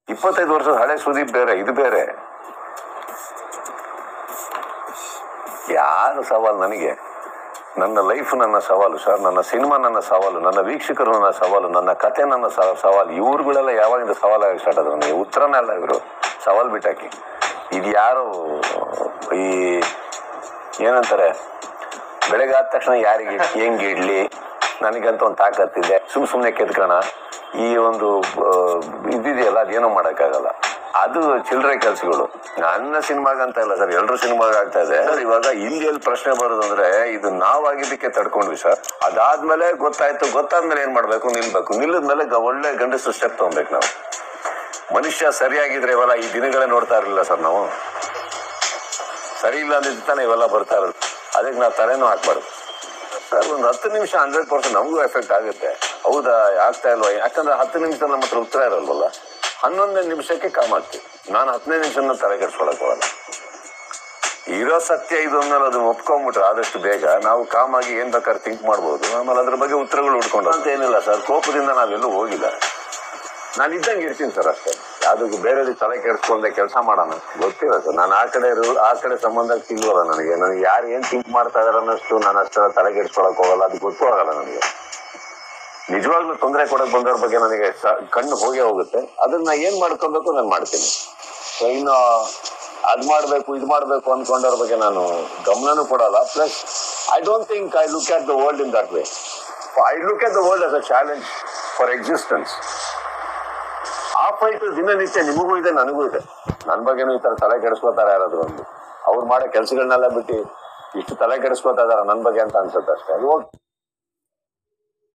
ಇಪ್ಪತ್ತೈದು ವರ್ಷದ ಹಳೆ ಸುದೀಪ್ ಬೇರೆ ಇದು ಬೇರೆ ಯಾರು ಸವಾಲು ನನಗೆ ನನ್ನ ಲೈಫ್ ನನ್ನ ಸವಾಲು ಸರ್ ನನ್ನ ಸಿನಿಮಾ ನನ್ನ ಸವಾಲು ನನ್ನ ವೀಕ್ಷಕರು ನನ್ನ ಸವಾಲು ನನ್ನ ಕತೆ ನನ್ನ ಸ- ಸವಾಲು ಇವ್ರುಗಳೆಲ್ಲ ಯಾವಾಗಿಂದ ಸವಾಲಾಗಿ ಸ್ಟಾರ್ಟ್ ಆದ್ರು ನನಗೆ ಉತ್ತರನೇ ಅಲ್ಲ ಇವರು ಸವಾಲು ಬಿಟ್ಟಾಕಿ ಇದು ಯಾರು ಈ ಏನಂತಾರೆ ಬೆಳಗ್ಗೆ ಆದ ತಕ್ಷಣ ಯಾರಿಗೆ ಹೆಂಗ್ ಇಡ್ಲಿ ನನಗಂತ ಒಂದು ತಾಕತ್ತಿದೆ ಸುಮ್ ಸುಮ್ಮನೆ ಕೆತ್ಕೋಣ ಈ ಒಂದು ಆ, ಇದಿದೆಯಲ್ಲ ಅದೇನೋ ಮಾಡೋಕ್ಕಾಗಲ್ಲ ಅದು ಚಿಲ್ಲರೆ ಕೆಲಸಗಳು ನನ್ನ ಸಿನಿಮಾಗಂತ ಇಲ್ಲ ಸರ್ ಎಲ್ಲರೂ ಸಿನಿಮಾಗ ಆಗ್ತಾ ಇದೆ ಸರ್ ಇವಾಗ ಇಲ್ಲಿ ಎಲ್ಲಿ ಪ್ರಶ್ನೆ ಬರೋದಂದ್ರೆ ಇದು ನಾವಾಗಿದ್ದಕ್ಕೆ ತಡ್ಕೊಂಡ್ವಿ ಸರ್ ಅದಾದ್ಮೇಲೆ ಗೊತ್ತಾಯ್ತು ಗೊತ್ತಾದ್ಮೇಲೆ ಏನ್ ಮಾಡ್ಬೇಕು ನಿಲ್ಬೇಕು ನಿಲ್ಲದ್ಮೇಲೆ ಗ- ಒಳ್ಳೆ ಗಂಡಸು ಸ್ಟೆಪ್ ತಗೊಬೇಕು ನಾವು ಮನುಷ್ಯ ಸರಿಯಾಗಿದ್ರೆ ಇವೆಲ್ಲ ಈ ದಿನಗಳೇ ನೋಡ್ತಾ ಇರಲಿಲ್ಲ ಸರ್ ನಾವು ಸರಿ ಇಲ್ಲ ಅಂದಿದ್ದು ತಾನೇ ಇವೆಲ್ಲ ಬರ್ತಾ ಇರೋದು ಅದಕ್ಕೆ ನಾವು ತಲೆನೂ ಹಾಕ್ಬಾರ್ದು ಸರ್ ಒಂದು ಹತ್ತು ನಿಮಿಷ ಹಂಡ್ರೆಡ್ ಪರ್ಸೆಂಟ್ ನಮಗೂ ಎಫೆಕ್ಟ್ ಆಗುತ್ತೆ ಹೌದಾ ಆಗ್ತಾ ಇಲ್ವಾ ಯಾಕಂದ್ರೆ ಹತ್ತು ನಿಮಿಷ ನಮ್ಮ ಹತ್ರ ಉತ್ತರ ಇರಲ್ವಲ್ಲ ಹನ್ನೊಂದನೇ ನಿಮಿಷಕ್ಕೆ ಕಾಮಾಗ್ತೀವಿ ನಾನು ಹತ್ತನೇ ನಿಮಿಷನ ತಲೆ ಕೆಡ್ಸ್ಕೊಳಕ್ ಹೋಗಲ್ಲ ಇರೋ ಸತ್ಯ ಇದು ಅಂದ್ಮೇಲೆ ಅದನ್ನ ಒಪ್ಕೊಂಡ್ಬಿಟ್ರೆ ಆದಷ್ಟು ಬೇಗ ನಾವು ಕಾಮಾಗಿ ಏನ್ ಬೇಕಾದ್ರೆ ಥಿಂಕ್ ಮಾಡ್ಬೋದು ಆಮೇಲೆ ಅದ್ರ ಬಗ್ಗೆ ಉತ್ತರಗಳು ಹುಡ್ಕೊಂಡು ಅಂತ ಏನಿಲ್ಲ ಸರ್ ಕೋಪದಿಂದ ನಾವೆಲ್ಲೂ ಹೋಗಿಲ್ಲ ನಾನು ಇದ್ದಂಗೆ ಇರ್ತೀನಿ ಸರ್ ಅಷ್ಟೇ ಯಾವ್ದಕ್ಕೂ ಬೇರೆಯವ್ರಿಗೆ ತಲೆ ಕೆಡಿಸ್ಕೊಂಡೆ ಕೆಲಸ ಮಾಡೋಣ ಗೊತ್ತಿಲ್ಲ ಸರ್ ನಾನು ಆ ಕಡೆ ಇರೋ ಆ ಕಡೆ ಸಂಬಂಧ ಸಿಲ್ವಲ್ಲ ನನಗೆ ನನಗೆ ಯಾರು ಏನ್ ಥಿಂಕ್ ಮಾಡ್ತಾ ಇದಾರೆ ಅನ್ನೋಷ್ಟು ನಾನು ಅಷ್ಟೆಲ್ಲ ತಲೆ ಕೆಡಿಸ್ಕೊಳಕ್ ಹೋಗಲ್ಲ ಅದು ಗೊತ್ತೂ ಆಗಲ್ಲ ನನಗೆ ನಿಜವಾಗ್ಲೂ ತೊಂದರೆ ಕೊಡಕ್ ಬಂದವ್ರ ಬಗ್ಗೆ ನನಗೆ ಸ- ಕಣ್ಣು ಹೋಗೇ ಹೋಗುತ್ತೆ ಅದನ್ನ ಏನ್ ಮಾಡ್ಕೊಬೇಕು ನಾನು ಮಾಡ್ತೀನಿ ಸೊ ಇನ್ನು ಅದ್ ಮಾಡ್ಬೇಕು ಇದ್ ಮಾಡ್ಬೇಕು ಅನ್ಕೊಂಡವ್ರ ಬಗ್ಗೆ ನಾನು ಗಮನನೂ ಕೊಡಲ್ಲ plus I don't think I look at the world in that way I look at the world as a challenge for existence ಆ ಫೈಟ್ ದಿನನಿತ್ಯ ನಿಮಗೂ ಇದೆ ನನಗೂ ಇದೆ ನನ್ನ ಬಗ್ಗೆನೂ ಈ ತರ ತಲೆ ಕೆಡಿಸ್ಕೋತಾರೆ ಯಾರಾದ್ರೂ ಒಂದು ಅವ್ರು ಮಾಡೋ ಕೆಲಸಗಳನ್ನೆಲ್ಲ ಬಿಟ್ಟು ಇಷ್ಟು ತಲೆ ಕೆಡಿಸ್ಕೋತಾ ಇದಾರ ನನ್ನ ಬಗ್ಗೆ ಅಂತ ಅನ್ಸುತ್ತೆ ಅಷ್ಟೇ ಅದು ಹೋಗ್-